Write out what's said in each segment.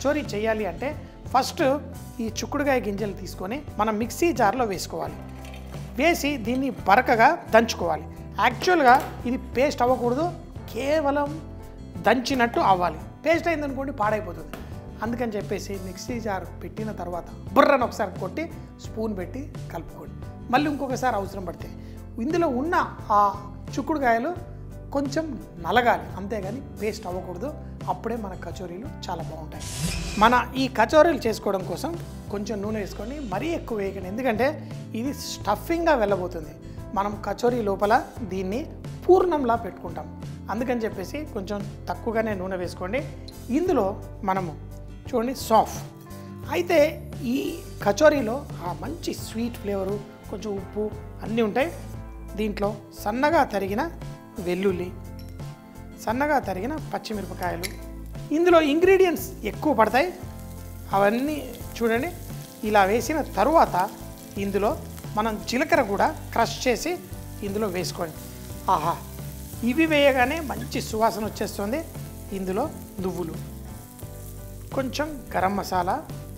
కచోరీ చేయాలి అంటే ఫస్ట్ ఈ చుక్కుడుగాయ గింజలు తీసుకొని మనం మిక్సీ జార్లో వేసుకోవాలి వేసి దీన్ని బరకగా దంచుకోవాలి యాక్చువల్గా ఇది పేస్ట్ అవ్వకూడదు కేవలం దంచినట్టు అవ్వాలి పేస్ట్ అయిందనుకోండి పాడైపోతుంది అందుకని చెప్పేసి మిక్సీ జార్ పెట్టిన తర్వాత బుర్రను ఒకసారి కొట్టి స్పూన్ పెట్టి కలుపుకోండి మళ్ళీ ఇంకొకసారి అవసరం పడితే ఇందులో ఉన్న ఆ చుక్కుడుకాయలు కొంచెం నలగాలి అంతేగాని పేస్ట్ అవ్వకూడదు అప్పుడే మన కచోరీలు చాలా బాగుంటాయి మన ఈ కచోరీలు చేసుకోవడం కోసం కొంచెం నూనె వేసుకొని మరీ ఎక్కువ వేయకండి ఎందుకంటే ఇది స్టఫింగ్గా వెళ్ళబోతుంది మనం కచోరీ లోపల దీన్ని పూర్ణంలా పెట్టుకుంటాం అందుకని చెప్పేసి కొంచెం తక్కువగానే నూనె వేసుకోండి ఇందులో మనము చూడండి సాఫ్ అయితే ఈ కచోరీలో ఆ మంచి స్వీట్ ఫ్లేవరు కొంచెం ఉప్పు అన్నీ ఉంటాయి దీంట్లో సన్నగా తరిగిన వెల్లుల్లి సన్నగా తరిగిన పచ్చిమిరపకాయలు ఇందులో ఇంగ్రీడియంట్స్ ఎక్కువ పడతాయి అవన్నీ చూడండి ఇలా వేసిన తరువాత ఇందులో మనం జీలకర్ర కూడా క్రష్ చేసి ఇందులో వేసుకోండి ఆహా ఇవి వేయగానే మంచి సువాసన వచ్చేస్తుంది ఇందులో నువ్వులు కొంచెం గరం మసాలా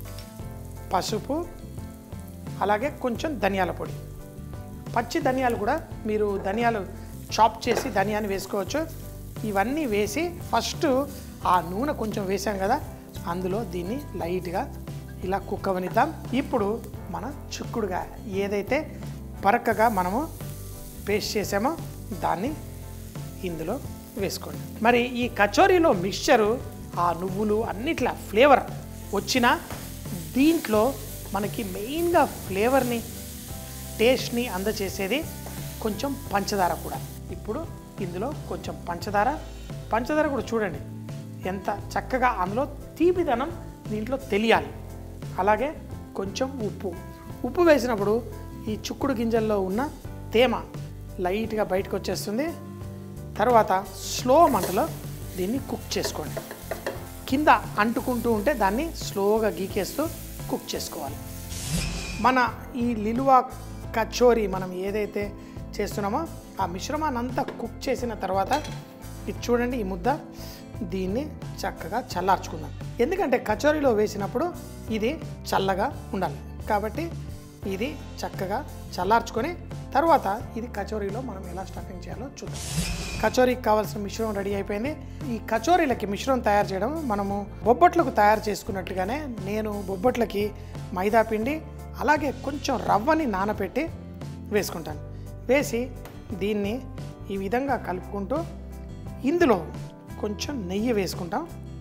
పసుపు అలాగే కొంచెం ధనియాల పొడి పచ్చి ధనియాలు కూడా మీరు ధనియాలు చాప్ చేసి ధనియాన్ని వేసుకోవచ్చు ఇవన్నీ వేసి ఫస్ట్ ఆ నూనె కొంచెం వేసాం కదా అందులో దీన్ని లైట్గా ఇలా కుక్కవనిద్దాం ఇప్పుడు మన చిక్కుడుగా ఏదైతే పరకగా మనము పేస్ట్ చేసామో దాన్ని ఇందులో వేసుకోండి మరి ఈ కచోరీలో మిక్చరు ఆ నువ్వులు అన్నిట్లా ఫ్లేవర్ వచ్చిన దీంట్లో మనకి మెయిన్గా ఫ్లేవర్ని టేస్ట్ని అందచేసేది కొంచెం పంచదార కూడా ఇప్పుడు ఇందులో కొంచెం పంచదార పంచదార కూడా చూడండి ఎంత చక్కగా అందులో తీపిదనం దీంట్లో తెలియాలి అలాగే కొంచెం ఉప్పు ఉప్పు వేసినప్పుడు ఈ చుక్కుడు గింజల్లో ఉన్న తేమ లైట్గా బయటకు వచ్చేస్తుంది తర్వాత స్లో మంటలో దీన్ని కుక్ చేసుకోండి కింద అంటుకుంటూ ఉంటే దాన్ని స్లోగా గీకేస్తూ కుక్ చేసుకోవాలి మన ఈ లిలువ కచోరీ మనం ఏదైతే చేస్తున్నామో ఆ మిశ్రమాన్ని అంతా కుక్ చేసిన తర్వాత ఇది చూడండి ఈ ముద్ద దీన్ని చక్కగా చల్లార్చుకుందాం ఎందుకంటే కచోరీలో వేసినప్పుడు ఇది చల్లగా ఉండాలి కాబట్టి ఇది చక్కగా చల్లార్చుకొని తర్వాత ఇది కచోరీలో మనం ఎలా స్టఫింగ్ చేయాలో చూద్దాం కచోరీకి కావాల్సిన మిశ్రమం రెడీ అయిపోయింది ఈ కచోరీలకి మిశ్రమం తయారు చేయడం మనము బొబ్బట్లకు తయారు చేసుకున్నట్టుగానే నేను బొబ్బట్లకి మైదా పిండి అలాగే కొంచెం రవ్వని నానబెట్టి వేసుకుంటాను వేసి దీన్ని ఈ విధంగా కలుపుకుంటూ ఇందులో కొంచెం నెయ్యి వేసుకుంటాం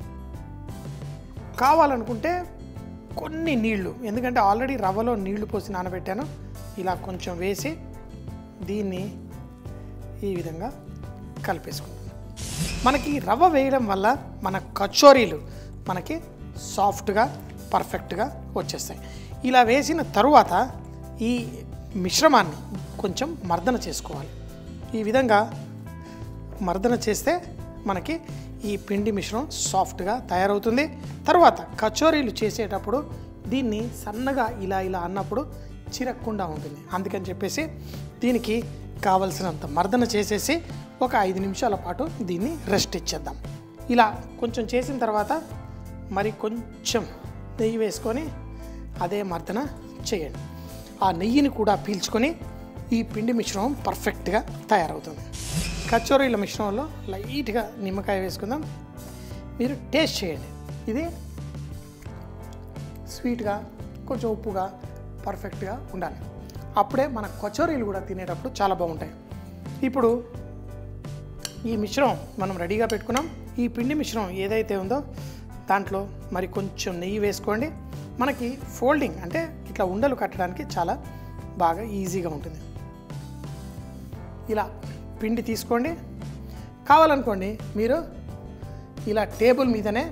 కావాలనుకుంటే కొన్ని నీళ్లు ఎందుకంటే ఆల్రెడీ రవ్వలో నీళ్లు పోసి నానబెట్టాను ఇలా కొంచెం వేసి దీన్ని ఈ విధంగా కలిపేసుకుంటాం మనకి ఈ రవ్వ వేయడం వల్ల మన కచోరీలు మనకి సాఫ్ట్గా పర్ఫెక్ట్గా వచ్చేస్తాయి ఇలా వేసిన తరువాత ఈ మిశ్రమాన్ని కొంచెం మర్దన చేసుకోవాలి ఈ విధంగా మర్దన చేస్తే మనకి ఈ పిండి మిశ్రమం సాఫ్ట్గా తయారవుతుంది తర్వాత కచోరీలు చేసేటప్పుడు దీన్ని సన్నగా ఇలా ఇలా అన్నప్పుడు చిరక్కుండా ఉంటుంది అందుకని చెప్పేసి దీనికి కావలసినంత మర్దన చేసేసి ఒక ఐదు నిమిషాల పాటు దీన్ని రెస్ట్ ఇచ్చేద్దాం ఇలా కొంచెం చేసిన తర్వాత మరి కొంచెం నెయ్యి వేసుకొని అదే మర్దన చేయండి ఆ నెయ్యిని కూడా పీల్చుకొని ఈ పిండి మిశ్రమం పర్ఫెక్ట్గా తయారవుతుంది కచోరీల మిశ్రమంలో లైట్గా నిమ్మకాయ వేసుకుందాం మీరు టేస్ట్ చేయండి ఇది స్వీట్గా కొంచెం ఉప్పుగా పర్ఫెక్ట్గా ఉండాలి అప్పుడే మన కచోరీలు కూడా తినేటప్పుడు చాలా బాగుంటాయి ఇప్పుడు ఈ మిశ్రమం మనం రెడీగా పెట్టుకున్నాం ఈ పిండి మిశ్రమం ఏదైతే ఉందో దాంట్లో మరి కొంచెం నెయ్యి వేసుకోండి మనకి ఫోల్డింగ్ అంటే ఇట్లా ఉండలు కట్టడానికి చాలా బాగా ఈజీగా ఉంటుంది ఇలా పిండి తీసుకోండి కావాలనుకోండి మీరు ఇలా టేబుల్ మీదనే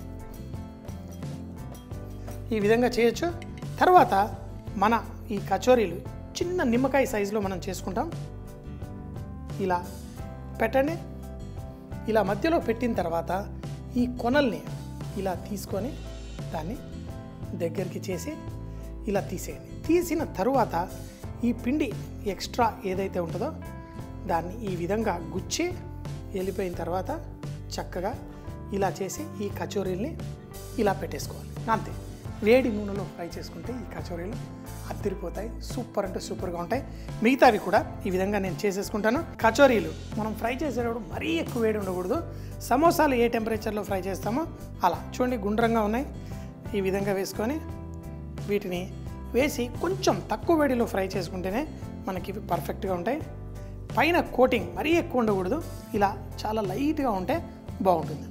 ఈ విధంగా చేయొచ్చు తర్వాత మన ఈ కచోరీలు చిన్న నిమ్మకాయ సైజులో మనం చేసుకుంటాం ఇలా పెట్టండి ఇలా మధ్యలో పెట్టిన తర్వాత ఈ కొనల్ని ఇలా తీసుకొని దాన్ని దగ్గరికి చేసి ఇలా తీసేయండి తీసిన తరువాత ఈ పిండి ఎక్స్ట్రా ఏదైతే ఉంటుందో దాన్ని ఈ విధంగా గుచ్చి వెళ్ళిపోయిన తర్వాత చక్కగా ఇలా చేసి ఈ కచోరీల్ని ఇలా పెట్టేసుకోవాలి అంతే వేడి నూనెలో ఫ్రై చేసుకుంటే ఈ కచోరీలు అద్దరిపోతాయి సూపర్ అంటే సూపర్గా ఉంటాయి మిగతావి కూడా ఈ విధంగా నేను చేసేసుకుంటాను కచోరీలు మనం ఫ్రై చేసేటప్పుడు మరీ ఎక్కువ వేడి ఉండకూడదు సమోసాలు ఏ టెంపరేచర్లో ఫ్రై చేస్తామో అలా చూడండి గుండ్రంగా ఉన్నాయి ఈ విధంగా వేసుకొని వీటిని వేసి కొంచెం తక్కువ వేడిలో ఫ్రై చేసుకుంటేనే మనకి ఇవి పర్ఫెక్ట్గా ఉంటాయి పైన కోటింగ్ మరీ ఎక్కువ ఉండకూడదు ఇలా చాలా లైట్గా ఉంటే బాగుంటుంది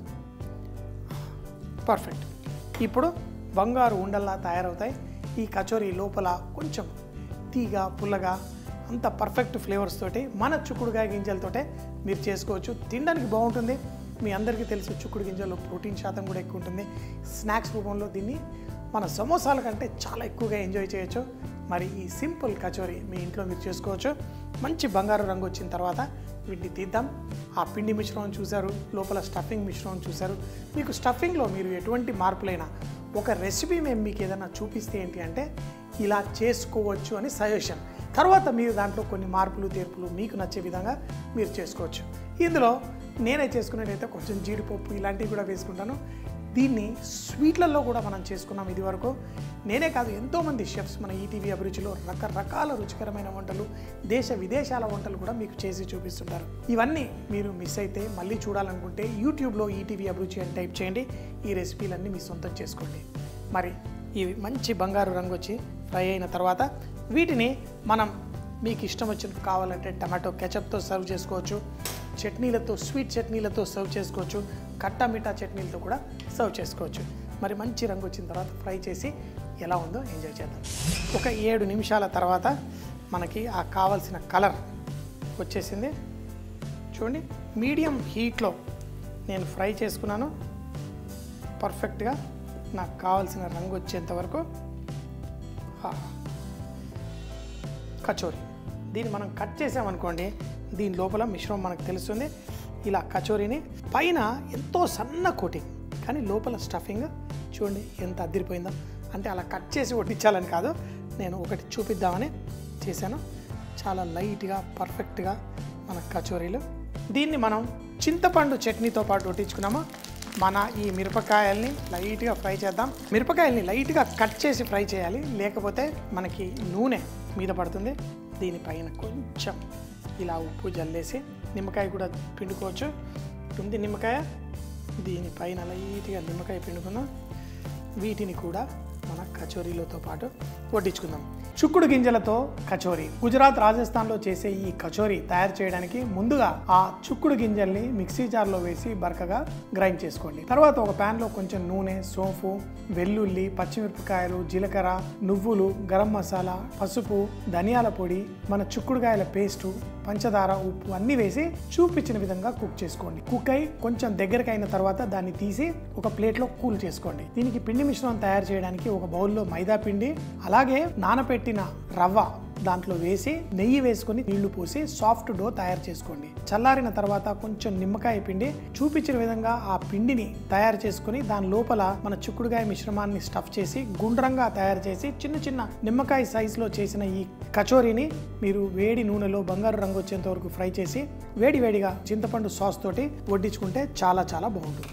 పర్ఫెక్ట్ ఇప్పుడు బంగారు ఉండల్లా తయారవుతాయి ఈ కచోరీ లోపల కొంచెం తీగ పుల్లగా అంత పర్ఫెక్ట్ ఫ్లేవర్స్ తోటి మన చుక్కుడుగాయ గింజలతోటే మీరు చేసుకోవచ్చు తినడానికి బాగుంటుంది మీ అందరికీ తెలుసు చుక్కుడు గింజల్లో ప్రోటీన్ శాతం కూడా ఎక్కువ ఉంటుంది స్నాక్స్ రూపంలో దీన్ని మన సమోసాల కంటే చాలా ఎక్కువగా ఎంజాయ్ చేయొచ్చు మరి ఈ సింపుల్ కచోరీ మీ ఇంట్లో మీరు చేసుకోవచ్చు మంచి బంగారు రంగు వచ్చిన తర్వాత వీటిని తీద్దాం ఆ పిండి మిశ్రమం చూశారు లోపల స్టఫింగ్ మిశ్రమం చూశారు మీకు స్టఫింగ్లో మీరు ఎటువంటి మార్పులైనా ఒక రెసిపీ మేము మీకు ఏదైనా చూపిస్తే ఏంటి అంటే ఇలా చేసుకోవచ్చు అని సజెషన్ తర్వాత మీరు దాంట్లో కొన్ని మార్పులు తీర్పులు మీకు నచ్చే విధంగా మీరు చేసుకోవచ్చు ఇందులో నేనే చేసుకునేటైతే కొంచెం జీడిపప్పు ఇలాంటివి కూడా వేసుకుంటాను దీన్ని స్వీట్లలో కూడా మనం చేసుకున్నాం ఇది వరకు నేనే కాదు ఎంతోమంది షెఫ్స్ మన ఈటీవీ అభిరుచిలో రకరకాల రుచికరమైన వంటలు దేశ విదేశాల వంటలు కూడా మీకు చేసి చూపిస్తుంటారు ఇవన్నీ మీరు మిస్ అయితే మళ్ళీ చూడాలనుకుంటే యూట్యూబ్లో ఈటీవీ అభిరుచి అని టైప్ చేయండి ఈ రెసిపీలన్నీ మీ సొంతం చేసుకోండి మరి ఇవి మంచి బంగారు రంగు వచ్చి ఫ్రై అయిన తర్వాత వీటిని మనం మీకు ఇష్టం వచ్చిన కావాలంటే టమాటో కెచప్తో సర్వ్ చేసుకోవచ్చు చట్నీలతో స్వీట్ చట్నీలతో సర్వ్ చేసుకోవచ్చు కట్టా మిఠా చట్నీలతో కూడా సర్వ్ చేసుకోవచ్చు మరి మంచి రంగు వచ్చిన తర్వాత ఫ్రై చేసి ఎలా ఉందో ఎంజాయ్ చేద్దాం ఒక ఏడు నిమిషాల తర్వాత మనకి ఆ కావాల్సిన కలర్ వచ్చేసింది చూడండి మీడియం హీట్లో నేను ఫ్రై చేసుకున్నాను పర్ఫెక్ట్గా నాకు కావాల్సిన రంగు వచ్చేంత వరకు ఆ, కచోరీ దీన్ని మనం కట్ చేసామనుకోండి దీని లోపల మిశ్రమం మనకు తెలుస్తుంది ఇలా కచోరీని పైన ఎంతో సన్న కోటింగ్ కానీ లోపల స్టఫింగ్ చూడండి ఎంత అద్దరిపోయిందో అంటే అలా కట్ చేసి వడ్డించాలని కాదు నేను ఒకటి చూపిద్దామని చేశాను చాలా లైట్గా పర్ఫెక్ట్గా మన కచోరీలు దీన్ని మనం చింతపండు చట్నీతో పాటు వడ్డించుకున్నాము మన ఈ మిరపకాయల్ని లైట్గా ఫ్రై చేద్దాం మిరపకాయల్ని లైట్గా కట్ చేసి ఫ్రై చేయాలి లేకపోతే మనకి నూనె మీద పడుతుంది దీనిపైన కొంచెం ఇలా ఉప్పు జల్లేసి నిమ్మకాయ కూడా పిండుకోవచ్చు ఉంది నిమ్మకాయ దీనిపైన లైట్గా నిమ్మకాయ పిండుకుందాం వీటిని కూడా మన కచోరీలతో పాటు వడ్డించుకుందాం చుక్కుడు గింజలతో కచోరీ గుజరాత్ రాజస్థాన్లో చేసే ఈ కచోరీ తయారు చేయడానికి ముందుగా ఆ చుక్కుడు గింజల్ని మిక్సీ జార్లో వేసి బరకగా గ్రైండ్ చేసుకోండి తర్వాత ఒక pan లో కొంచెం నూనె సోంపు వెల్లుల్లి పచ్చిమిరపకాయలు జీలకర్ర నువ్వులు గరం మసాలా పసుపు ధనియాల పొడి మన చుక్కుడుకాయల పేస్టు పంచదార ఉప్పు అన్ని వేసి చూపించిన విధంగా కుక్ చేసుకోండి కుక్ అయి కొంచెం దగ్గరికి అయిన తర్వాత దాన్ని తీసి ఒక ప్లేట్లో కూల్ చేసుకోండి దీనికి పిండి మిశ్రమం తయారు చేయడానికి ఒక బౌల్లో మైదా పిండి అలాగే నానపెట్టిన రవ్వ దాంట్లో వేసి నెయ్యి వేసుకొని నీళ్లు పోసి సాఫ్ట్ డో తయారు చేసుకోండి చల్లారిన తర్వాత కొంచెం నిమ్మకాయ పిండి చూపించిన విధంగా ఆ పిండిని తయారు చేసుకొని దాని లోపల మన చిక్కుడుకాయ మిశ్రమాన్ని స్టఫ్ చేసి గుండ్రంగా తయారు చేసి చిన్న చిన్న నిమ్మకాయ సైజులో చేసిన ఈ కచోరీని మీరు వేడి నూనెలో బంగారు రంగు వచ్చేంత వరకు ఫ్రై చేసి వేడి వేడిగా చింతపండు సాస్ తోటి వడ్డించుకుంటే చాలా చాలా బాగుంటుంది